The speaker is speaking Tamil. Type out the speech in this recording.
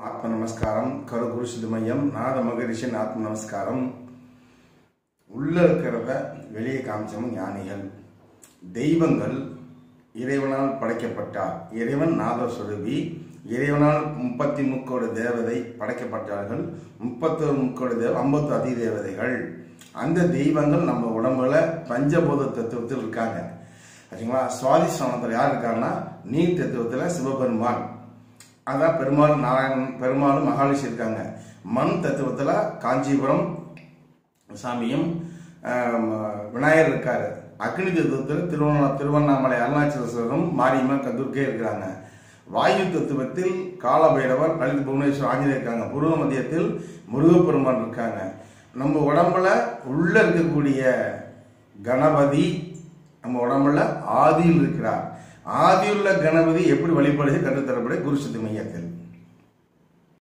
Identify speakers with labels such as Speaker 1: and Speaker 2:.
Speaker 1: ஆத்ம நமஸ்காரம் கரு குரு சித்து மையம் நாத மகரிஷின் ஆத்ம நமஸ்காரம் உள்ள இருக்கிறத வெளியே காமிச்சவங்க ஞானிகள் தெய்வங்கள் இறைவனால் படைக்கப்பட்டார் இறைவன் நாதஸ்வரூபி இறைவனால் முப்பத்தி முக்கோடி தேவதை படைக்கப்பட்டார்கள் முப்பத்தொரு முக்கோடி தேவ ஐம்பத்து அதி தேவதைகள் அந்த தெய்வங்கள் நம்ம உடம்புல பஞ்சபூத தத்துவத்தில் இருக்காங்க சரிங்களா சுவாதிஷ்டானத்தில் யார் இருக்காங்கன்னா நீர் தத்துவத்தில் சிவபெருமான் அதான் பெருமாள் நாராயணன் பெருமாளும் மகாலிஷி இருக்காங்க மண் தத்துவத்தில் காஞ்சிபுரம் சாமியும் ஆம், விநாயகர் இருக்காரு அக்னி தத்துவத்தில் திருவண்ணா திருவண்ணாமலை அருணாச்சலேஸ்வரரும் மாரியம்மன் கதுர்க்கே இருக்கிறாங்க வாயு தத்துவத்தில் காலபைரவர் லலித் புவனேஸ்வர் ஆஞ்சநேயர் இருக்காங்க புருவ மத்தியத்தில் முருகப்பெருமான் இருக்காங்க நம்ம உடம்புல உள்ள இருக்கக்கூடிய கணபதி நம்ம உடம்புல ஆதியில் இருக்கிறார் ஆதியுள்ள கணபதி எப்படி வழிபடுது கற்றுத்தரப்பட குரு சித்தி மையத்தில்